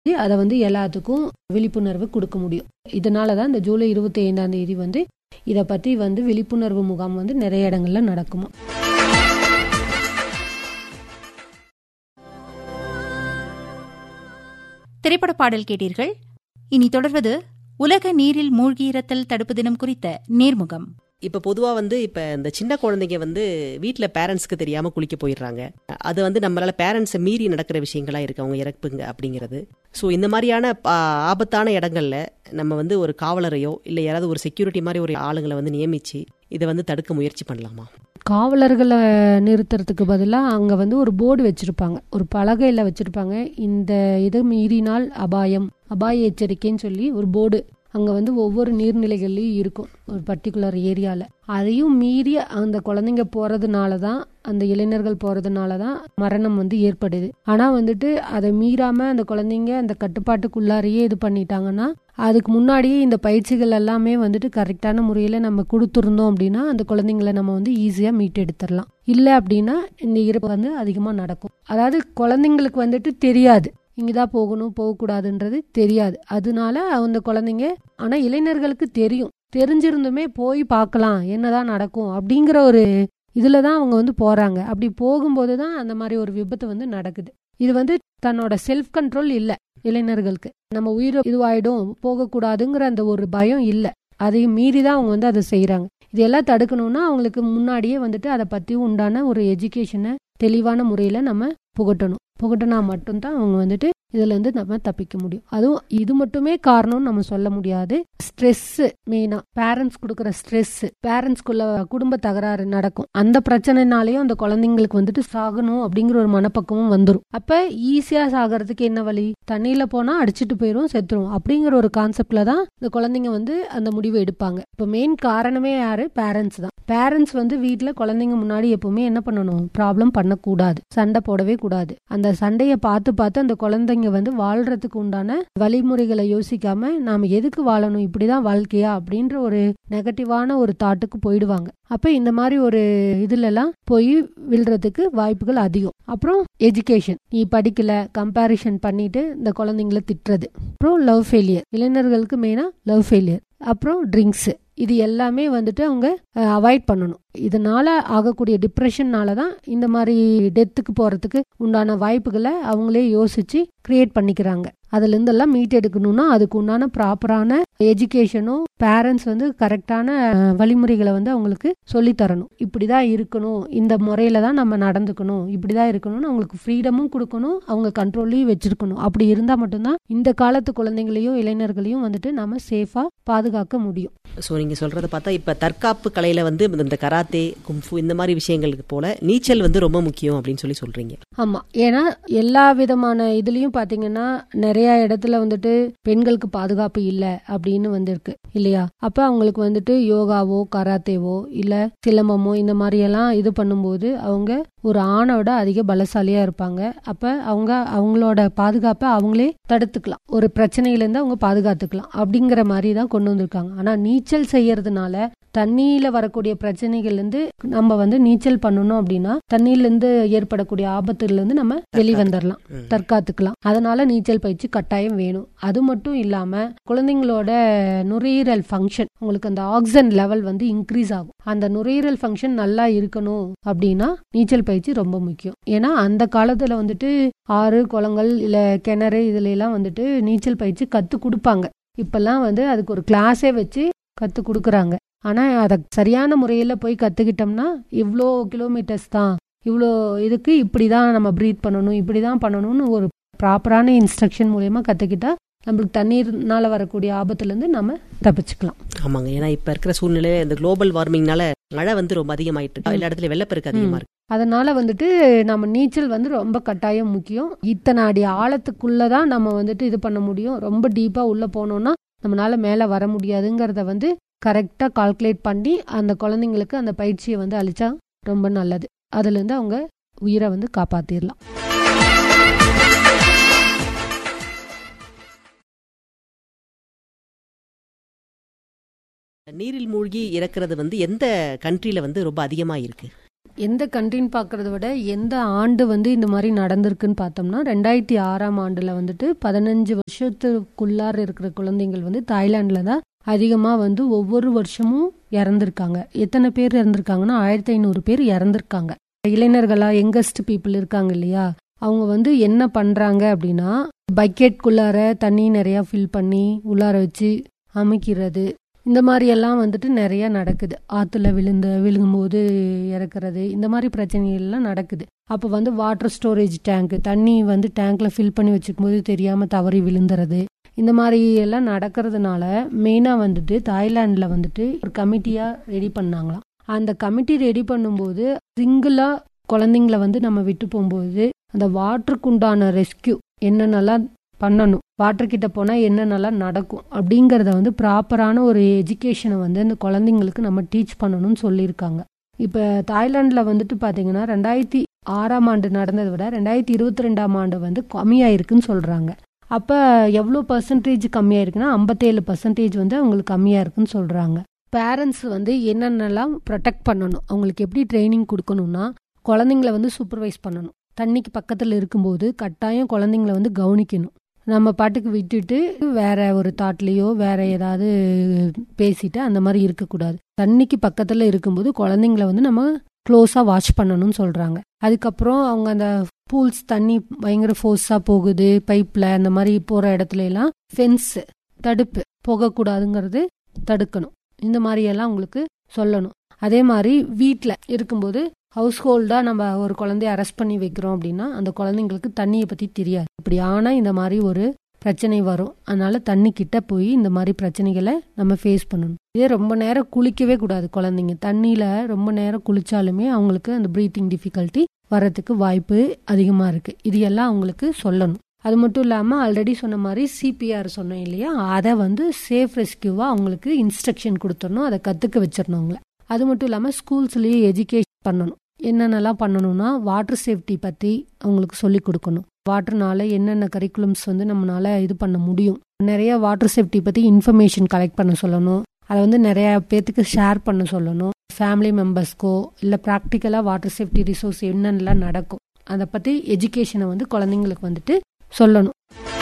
அதை வந்து எல்லாத்துக்கும் விழிப்புணர்வு கொடுக்க முடியும் இதனால தான் இந்த ஜூலை இருபத்தி ஐந்தாம் தேதி வந்து இதை பற்றி வந்து விழிப்புணர்வு முகாம் வந்து நிறைய இடங்கள்ல நடக்குமா திரைப்பட பாடல் கேட்டீர்கள் இனி தொடர்வது உலக நீரில் மூழ்கியிரத்தல் தடுப்பு தினம் குறித்த நேர்முகம் இப்ப பொதுவா வந்து இப்ப இந்த சின்ன குழந்தைங்க வந்து வீட்ல பேரண்ட்ஸ்க்கு தெரியாம குளிக்க போயிடுறாங்க அது வந்து நம்மளால பேரண்ட்ஸை மீறி நடக்கிற விஷயங்களா இருக்கு அவங்க இறப்புங்க அப்படிங்கிறது ஸோ இந்த மாதிரியான ஆ, ஆபத்தான இடங்கள்ல நம்ம வந்து ஒரு காவலரையோ இல்ல யாராவது ஒரு செக்யூரிட்டி மாதிரி ஒரு ஆளுங்களை வந்து நியமிச்சு இதை வந்து தடுக்க முயற்சி பண்ணலாமா காவலர்களை நிறுத்துறதுக்கு பதிலாக அங்கே வந்து ஒரு போர்டு வச்சுருப்பாங்க ஒரு பலகையில் வச்சுருப்பாங்க இந்த இதை மீறினால் அபாயம் அபாய எச்சரிக்கைன்னு சொல்லி ஒரு போர்டு அங்கே வந்து ஒவ்வொரு நீர்நிலைகள்லையும் இருக்கும் ஒரு பர்டிகுலர் ஏரியாவில் அதையும் மீறி அந்த குழந்தைங்க போகிறதுனால தான் அந்த இளைஞர்கள் போகிறதுனால தான் மரணம் வந்து ஏற்படுது ஆனால் வந்துட்டு அதை மீறாமல் அந்த குழந்தைங்க அந்த கட்டுப்பாட்டுக்குள்ளாரையே இது பண்ணிட்டாங்கன்னா அதுக்கு முன்னாடியே இந்த பயிற்சிகள் எல்லாமே வந்துட்டு கரெக்டான முறையில் நம்ம கொடுத்துருந்தோம் அப்படின்னா அந்த குழந்தைங்களை நம்ம வந்து ஈஸியாக மீட்டெடுத்துடலாம் இல்லை அப்படின்னா இந்த இறப்பு வந்து அதிகமாக நடக்கும் அதாவது குழந்தைங்களுக்கு வந்துட்டு தெரியாது இங்கே தான் போகணும் போகக்கூடாதுன்றது தெரியாது அதனால அந்த குழந்தைங்க ஆனால் இளைஞர்களுக்கு தெரியும் தெரிஞ்சிருந்துமே போய் பார்க்கலாம் என்னதான் நடக்கும் அப்படிங்கிற ஒரு இதில் தான் அவங்க வந்து போகிறாங்க அப்படி போகும்போது தான் அந்த மாதிரி ஒரு விபத்து வந்து நடக்குது இது வந்து தன்னோட செல்ஃப் கண்ட்ரோல் இல்லை இளைஞர்களுக்கு நம்ம உயிர் இதுவாயிடும் போகக்கூடாதுங்கிற அந்த ஒரு பயம் இல்லை அதையும் மீறி தான் அவங்க வந்து அதை செய்கிறாங்க இதெல்லாம் தடுக்கணும்னா அவங்களுக்கு முன்னாடியே வந்துட்டு அதை பற்றி உண்டான ஒரு எஜுகேஷனை தெளிவான முறையில் நம்ம புகட்டணும் புகட்டினா மட்டும்தான் அவங்க வந்துட்டு இதுல இருந்து நம்ம தப்பிக்க முடியும் அதுவும் இது மட்டுமே காரணம்னு நம்ம சொல்ல முடியாது ஸ்ட்ரெஸ் மெயினா பேரண்ட்ஸ் கொடுக்குற ஸ்ட்ரெஸ் பேரண்ட்ஸ்குள்ள குடும்ப தகராறு நடக்கும் அந்த பிரச்சனைனாலயும் அந்த குழந்தைங்களுக்கு வந்துட்டு சாகணும் அப்படிங்கிற ஒரு மனப்பக்குவம் வந்துடும் அப்ப ஈஸியா சாகிறதுக்கு என்ன வழி தண்ணியில போனா அடிச்சிட்டு போயிரும் செத்துரும் அப்படிங்கிற ஒரு கான்செப்ட்ல தான் இந்த குழந்தைங்க வந்து அந்த முடிவை எடுப்பாங்க இப்ப மெயின் காரணமே யாரு பேரண்ட்ஸ் தான் பேரண்ட்ஸ் வந்து வீட்ல குழந்தைங்க முன்னாடி எப்பவுமே என்ன பண்ணணும் ப்ராப்ளம் பண்ணக்கூடாது சண்டை போடவே கூடாது அந்த சண்டையை பார்த்து பார்த்து அந்த குழந்தைங்க வந்து வாழ்றதுக்கு உண்டான வழிமுறைகளை யோசிக்காம நாம எதுக்கு வாழணும் இப்படிதான் வாழ்க்கையா அப்படின்ற ஒரு நெகட்டிவான ஒரு தாட்டுக்கு போயிடுவாங்க அப்ப இந்த மாதிரி ஒரு இதுல எல்லாம் போய் விழுறதுக்கு வாய்ப்புகள் அதிகம் அப்புறம் எஜுகேஷன் நீ படிக்கல கம்பேரிஷன் பண்ணிட்டு இந்த குழந்தைங்கள திட்டுறது அப்புறம் லவ் ஃபெயிலியர் இளைஞர்களுக்கு மெயினா லவ் ஃபெயிலியர் அப்புறம் ட்ரிங்க்ஸ் இது எல்லாமே வந்துட்டு அவங்க அவாய்ட் பண்ணணும் இதனால ஆகக்கூடிய டிப்ரெஷன்னால தான் இந்த மாதிரி டெத்துக்கு போறதுக்கு உண்டான வாய்ப்புகளை அவங்களே யோசிச்சு கிரியேட் பண்ணிக்கிறாங்க அதுல இருந்தெல்லாம் மீட் எடுக்கணும்னா அதுக்கு உண்டான ப்ராப்பரான எஜுகேஷனும் பேரண்ட்ஸ் வந்து கரெக்டான அஹ், வழிமுறைகளை வந்து அவங்களுக்கு சொல்லி தரணும் இப்படிதான் இருக்கணும் இந்த முறையில தான் நம்ம நடந்துக்கணும் இப்படிதான் இருக்கணும்னு அவங்களுக்கு ஃப்ரீடமும் கொடுக்கணும் அவங்க கண்ட்ரோல்லையும் வச்சிருக்கணும் அப்படி இருந்தா மட்டும்தான் இந்த காலத்து குழந்தைங்களையும் இளைஞர்களையும் வந்துட்டு நம்ம சேஃபா பாதுகாக்க முடியும் ஸோ நீங்க சொல்றத பார்த்தா இப்ப தற்காப்பு கலையில வந்து இந்த கராத்தே கும்ஃபு இந்த மாதிரி விஷயங்களுக்கு போல நீச்சல் வந்து ரொம்ப முக்கியம் அப்படின்னு சொல்லி சொல்றீங்க ஆமா ஏன்னா எல்லா விதமான இதுலயும் பாத்தீங்கன்னா நிறைய இடத்துல வந்துட்டு பெண்களுக்கு பாதுகாப்பு இல்ல அப்படின்னு வந்திருக்கு இல்லையா அப்ப அவங்களுக்கு வந்துட்டு யோகாவோ கராத்தேவோ இல்ல சிலம்பமோ இந்த மாதிரி எல்லாம் இது பண்ணும்போது அவங்க ஒரு ஆணோட அதிக பலசாலியா இருப்பாங்க அப்ப அவங்க அவங்களோட பாதுகாப்பை அவங்களே தடுத்துக்கலாம் ஒரு பிரச்சனையில இருந்து அவங்க பாதுகாத்துக்கலாம் அப்படிங்கிற மாதிரி தான் கொண்டு வந்திருக்காங்க ஆனா நீச்சல் செய்யறதுனால தண்ணியில வரக்கூடிய பிரச்சனைகள் இருந்து நம்ம வந்து நீச்சல் பண்ணணும் அப்படின்னா தண்ணியில இருந்து ஏற்படக்கூடிய ஆபத்துல இருந்து நம்ம வெளிவந்துடலாம் ம். தற்காத்துக்கலாம் அதனால நீச்சல் பயிற்சி கட்டாயம் வேணும் அது மட்டும் இல்லாம குழந்தைங்களோட நுரையீரல் ஃபங்க்ஷன் உங்களுக்கு அந்த ஆக்சிஜன் லெவல் வந்து இன்க்ரீஸ் ஆகும் அந்த நுரையீரல் ஃபங்க்ஷன் நல்லா இருக்கணும் அப்படின்னா நீச்சல் பயிற்சி ரொம்ப முக்கியம் ஏன்னா அந்த காலத்துல வந்துட்டு ஆறு குளங்கள் இல்ல கிணறு இதுல எல்லாம் வந்துட்டு நீச்சல் பயிற்சி கத்து கொடுப்பாங்க இப்பெல்லாம் வந்து அதுக்கு ஒரு கிளாஸே வச்சு கத்து கொடுக்குறாங்க ஆனா அதை சரியான முறையில போய் கத்துக்கிட்டோம்னா இவ்வளோ கிலோமீட்டர்ஸ் தான் இவ்வளோ இதுக்கு இப்படிதான் நம்ம ப்ரீத் பண்ணணும் இப்படிதான் பண்ணணும்னு ஒரு ப்ராப்பரான இன்ஸ்ட்ரக்ஷன் மூலயமா கத்துக்கிட்டா நம்மளுக்கு தண்ணீர்னால வரக்கூடிய ஆபத்துல இருந்து நம்ம தப்பிச்சுக்கலாம் ஆமாங்க ஏன்னா இப்ப இருக்கிற சூழ்நிலையில இந்த குளோபல் வார்மிங்னால மழை வந்து ரொம்ப அதிகமாயிட்டு இருக்கு எல்லா இடத்துல வெள்ளப்பெருக்கு அதிகமா இருக்கு அதனால வந்துட்டு நம்ம நீச்சல் வந்து ரொம்ப கட்டாயம் முக்கியம் இத்தனை அடி ஆழத்துக்குள்ளதான் நம்ம வந்துட்டு இது பண்ண முடியும் ரொம்ப டீப்பா உள்ள போனோம்னா நம்மளால மேல வர முடியாதுங்கிறத வந்து கரெக்டா கால்குலேட் பண்ணி அந்த குழந்தைங்களுக்கு அந்த பயிற்சியை வந்து அளிச்சா ரொம்ப நல்லது அதுல இருந்து அவங்க உயிரை வந்து காப்பாத்திரலாம் நீரில் மூழ்கி இறக்குறது வந்து எந்த கண்ட்ரில வந்து ரொம்ப அதிகமா இருக்கு எந்த கண்ட்ரின்னு பார்க்கறத விட எந்த ஆண்டு வந்து இந்த மாதிரி நடந்திருக்குன்னு பார்த்தோம்னா ரெண்டாயிரத்தி ஆறாம் ஆண்டுல வந்துட்டு பதினஞ்சு வருஷத்துக்குள்ளார இருக்கிற குழந்தைகள் வந்து தாய்லாந்துல தான் அதிகமாக வந்து ஒவ்வொரு வருஷமும் இறந்துருக்காங்க எத்தனை பேர் இறந்துருக்காங்கன்னா ஆயிரத்தி ஐநூறு பேர் இறந்துருக்காங்க இளைஞர்களா யங்கஸ்ட் பீப்புள் இருக்காங்க இல்லையா அவங்க வந்து என்ன பண்றாங்க அப்படின்னா பக்கெட்குள்ளார தண்ணி நிறைய ஃபில் பண்ணி உள்ளார வச்சு அமைக்கிறது இந்த மாதிரி எல்லாம் வந்துட்டு நிறைய நடக்குது ஆத்துல விழுந்த விழுகும்போது இறக்குறது இந்த மாதிரி பிரச்சனைகள் எல்லாம் நடக்குது அப்போ வந்து வாட்டர் ஸ்டோரேஜ் டேங்க் தண்ணி வந்து டேங்க்ல ஃபில் பண்ணி வச்சுக்கும் போது தெரியாம தவறி விழுந்துறது இந்த மாதிரி எல்லாம் நடக்கிறதுனால மெயினா வந்துட்டு தாய்லாந்துல வந்துட்டு ஒரு கமிட்டியா ரெடி பண்ணாங்களாம் அந்த கமிட்டி ரெடி பண்ணும்போது சிங்கிளா குழந்தைங்கள வந்து நம்ம விட்டு போகும்போது அந்த வாட்டருக்கு உண்டான ரெஸ்கியூ என்னென்னலாம் பண்ணணும் வாட்டர் கிட்ட போனா என்னென்னலாம் நடக்கும் அப்படிங்கறத வந்து ப்ராப்பரான ஒரு எஜுகேஷனை வந்து அந்த குழந்தைங்களுக்கு நம்ம டீச் பண்ணணும்னு சொல்லியிருக்காங்க இப்ப தாய்லாந்துல வந்துட்டு பாத்தீங்கன்னா ரெண்டாயிரத்தி ஆறாம் ஆண்டு நடந்ததை விட ரெண்டாயிரத்தி இருபத்தி ரெண்டாம் ஆண்டு வந்து கம்மியாயிருக்குன்னு சொல்றாங்க அப்ப எவ்வளோ பர்சன்டேஜ் கம்மியாயிருக்குன்னா ஐம்பத்தேழு பர்சன்டேஜ் வந்து அவங்களுக்கு கம்மியா இருக்குன்னு சொல்றாங்க பேரண்ட்ஸ் வந்து என்னென்னலாம் ப்ரொடெக்ட் பண்ணணும் அவங்களுக்கு எப்படி ட்ரைனிங் கொடுக்கணும்னா குழந்தைங்கள வந்து சூப்பர்வைஸ் பண்ணணும் தண்ணிக்கு பக்கத்தில் இருக்கும்போது கட்டாயம் குழந்தைங்கள வந்து கவனிக்கணும் நம்ம பாட்டுக்கு விட்டுட்டு வேற ஒரு தாட்லேயோ வேற ஏதாவது பேசிட்டு அந்த மாதிரி இருக்கக்கூடாது தண்ணிக்கு பக்கத்தில் இருக்கும்போது குழந்தைங்கள வந்து நம்ம க்ளோஸாக வாட்ச் பண்ணணும்னு சொல்கிறாங்க அதுக்கப்புறம் அவங்க அந்த பூல்ஸ் தண்ணி பயங்கர ஃபோர்ஸாக போகுது பைப்பில் அந்த மாதிரி போகிற இடத்துல எல்லாம் ஃபென்ஸு தடுப்பு போகக்கூடாதுங்கிறது தடுக்கணும் இந்த மாதிரி எல்லாம் உங்களுக்கு சொல்லணும் அதே மாதிரி வீட்டில் இருக்கும்போது ஹவுஸ் ஹோல்டாக நம்ம ஒரு குழந்தைய அரெஸ்ட் பண்ணி வைக்கிறோம் அப்படின்னா அந்த குழந்தைங்களுக்கு தண்ணியை பற்றி தெரியாது இப்படி ஆனால் இந்த மாதிரி ஒரு பிரச்சனை வரும் அதனால தண்ணி கிட்ட போய் இந்த மாதிரி பிரச்சனைகளை நம்ம ஃபேஸ் பண்ணணும் இதே ரொம்ப நேரம் குளிக்கவே கூடாது குழந்தைங்க தண்ணியில் ரொம்ப நேரம் குளிச்சாலுமே அவங்களுக்கு அந்த ப்ரீத்திங் டிஃபிகல்ட்டி வரதுக்கு வாய்ப்பு அதிகமாக இருக்குது இது எல்லாம் அவங்களுக்கு சொல்லணும் அது மட்டும் இல்லாமல் ஆல்ரெடி சொன்ன மாதிரி சிபிஆர் சொன்னோம் இல்லையா அதை வந்து சேஃப் ரெஸ்கியூவாக அவங்களுக்கு இன்ஸ்ட்ரக்ஷன் கொடுத்துடணும் அதை கற்றுக்க வச்சிடணும் அவங்கள அது மட்டும் இல்லாமல் ஸ்கூல்ஸ்லேயே எஜுகேஷன் பண்ணணும் என்னென்னலாம் பண்ணணும்னா வாட்டர் சேஃப்டி பற்றி அவங்களுக்கு சொல்லி கொடுக்கணும் வாட்டர்னால என்னென்ன கரிக்குலம்ஸ் வந்து நம்மளால இது பண்ண முடியும் நிறைய வாட்டர் சேஃப்டி பற்றி இன்ஃபர்மேஷன் கலெக்ட் பண்ண சொல்லணும் அதை வந்து நிறைய பேர்த்துக்கு ஷேர் பண்ண சொல்லணும் ஃபேமிலி மெம்பர்ஸ்க்கோ இல்லை ப்ராக்டிக்கலாக வாட்டர் சேஃப்டி ரிசோர்ஸ் என்னென்னலாம் நடக்கும் அதை பற்றி எஜுகேஷனை வந்து குழந்தைங்களுக்கு வந்துட்டு சொல்லணும்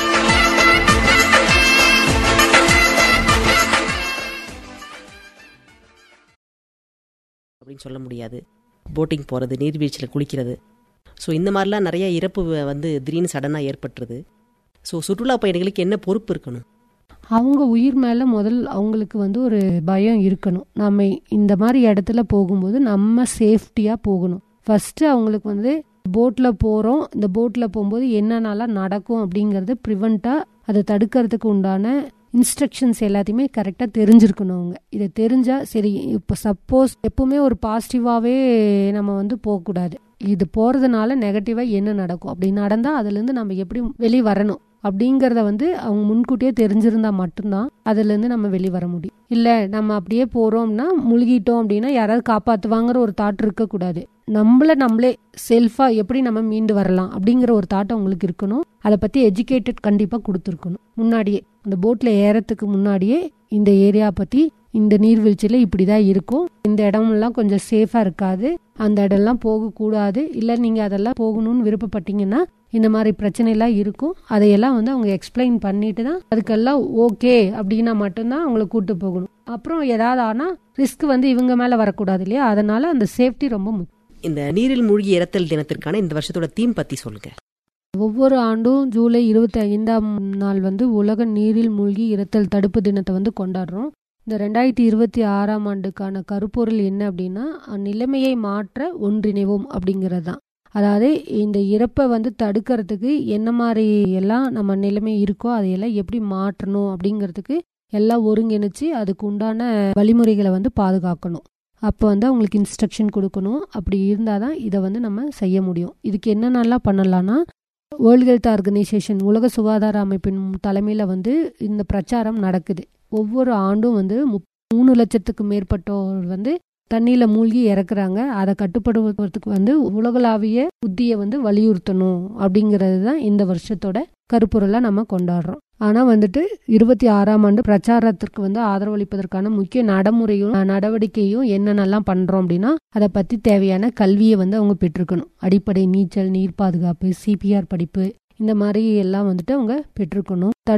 அப்படின்னு சொல்ல முடியாது போட்டிங் போகிறது நீர்வீழ்ச்சியில் குளிக்கிறது ஸோ இந்த மாதிரிலாம் நிறைய இறப்பு வ- வந்து திடீர்னு சடனாக ஏற்பட்டுருது ஸோ சுற்றுலா பயணிகளுக்கு என்ன பொறுப்பு இருக்கணும் அவங்க உயிர் மேலே முதல் அவங்களுக்கு வந்து ஒரு பயம் இருக்கணும் நம்ம இந்த மாதிரி இடத்துல போகும்போது நம்ம சேஃப்டியாக போகணும் ஃபர்ஸ்ட் அவங்களுக்கு வந்து போட்டில் போகிறோம் இந்த போட்டில் போகும்போது என்னென்னலாம் நடக்கும் அப்படிங்கிறது ப்ரிவெண்ட்டாக அதை தடுக்கிறதுக்கு உண்டான இன்ஸ்ட்ரக்ஷன்ஸ் எல்லாத்தையுமே கரெக்டாக தெரிஞ்சிருக்கணும் அவங்க இதை தெரிஞ்சால் சரி இப்போ சப்போஸ் எப்பவுமே ஒரு பாசிட்டிவாகவே நம்ம வந்து போகக்கூடாது இது போகிறதுனால நெகட்டிவாக என்ன நடக்கும் அப்படி நடந்தால் அதுலேருந்து நம்ம எப்படி வெளியே வரணும் அப்படிங்கிறத வந்து அவங்க முன்கூட்டியே தெரிஞ்சிருந்தா மட்டும்தான் அதுலேருந்து நம்ம வெளியே வர முடியும் இல்லை நம்ம அப்படியே போகிறோம்னா முழுகிட்டோம் அப்படின்னா யாராவது காப்பாற்றுவாங்கிற ஒரு தாட் இருக்கக்கூடாது நம்மள நம்மளே செல்ஃபாக எப்படி நம்ம மீண்டு வரலாம் அப்படிங்கிற ஒரு தாட் அவங்களுக்கு இருக்கணும் அதை பற்றி எஜுகேட்டட் கண்டிப்பாக கொடுத்துருக்கணும் முன்னாடியே அந்த போட்டில் ஏறத்துக்கு முன்னாடியே இந்த ஏரியா பற்றி இந்த நீர்வீழ்ச்சியில் இப்படி தான் இருக்கும் இந்த இடமெல்லாம் கொஞ்சம் சேஃபாக இருக்காது அந்த இடம்லாம் போகக்கூடாது இல்லை நீங்கள் அதெல்லாம் போகணும்னு விருப்பப்பட்டீங்கன்னா இந்த மாதிரி பிரச்சனை எல்லாம் இருக்கும் அதையெல்லாம் வந்து அவங்க எக்ஸ்பிளைன் பண்ணிட்டு தான் அதுக்கெல்லாம் ஓகே அப்படின்னா மட்டும்தான் அவங்கள கூட்டு போகணும் அப்புறம் ஏதாவது ஆனால் ரிஸ்க் வந்து இவங்க மேலே வரக்கூடாது இல்லையா அதனால அந்த சேஃப்டி ரொம்ப முக்கியம் இந்த நீரில் மூழ்கி இறத்தல் தினத்திற்கான இந்த வருஷத்தோட தீம் பற்றி சொல்லுங்க ஒவ்வொரு ஆண்டும் ஜூலை இருபத்தி ஐந்தாம் நாள் வந்து உலக நீரில் மூழ்கி இறத்தல் தடுப்பு தினத்தை வந்து கொண்டாடுறோம் இந்த ரெண்டாயிரத்தி இருபத்தி ஆறாம் ஆண்டுக்கான கருப்பொருள் என்ன அப்படின்னா நிலைமையை மாற்ற ஒன்றிணைவோம் அப்படிங்கிறது தான் அதாவது இந்த இறப்பை வந்து தடுக்கிறதுக்கு என்ன மாதிரி எல்லாம் நம்ம நிலைமை இருக்கோ அதையெல்லாம் எப்படி மாற்றணும் அப்படிங்கிறதுக்கு எல்லாம் ஒருங்கிணைச்சு அதுக்கு உண்டான வழிமுறைகளை வந்து பாதுகாக்கணும் அப்போ வந்து அவங்களுக்கு இன்ஸ்ட்ரக்ஷன் கொடுக்கணும் அப்படி இருந்தால் தான் இதை வந்து நம்ம செய்ய முடியும் இதுக்கு என்னென்னலாம் பண்ணலாம்னா வேர்ல்டு ஹெல்த் ஆர்கனைசேஷன் உலக சுகாதார அமைப்பின் தலைமையில் வந்து இந்த பிரச்சாரம் நடக்குது ஒவ்வொரு ஆண்டும் வந்து முப்- மூணு லட்சத்துக்கு மேற்பட்டோர் வந்து தண்ணியில் மூழ்கி இறக்குறாங்க அதை கட்டுப்படுத்துவதற்கு வந்து உலகளாவிய புத்தியை வந்து வலியுறுத்தணும் அப்படிங்கிறது தான் இந்த வருஷத்தோட கருப்பொருளாக நம்ம கொண்டாடுறோம் ஆனா வந்துட்டு இருபத்தி ஆறாம் ஆண்டு பிரச்சாரத்திற்கு வந்து ஆதரவளிப்பதற்கான முக்கிய நடைமுறையும் அஹ், நடவடிக்கையும் என்னென்னலாம் பண்றோம் அப்படின்னா அதை பத்தி தேவையான கல்வியை வந்து அவங்க பெற்றிருக்கணும் அடிப்படை நீச்சல் நீர் பாதுகாப்பு சிபிஆர் படிப்பு இந்த மாதிரி எல்லாம் வந்துட்டு அவங்க பெற்றிருக்கணும்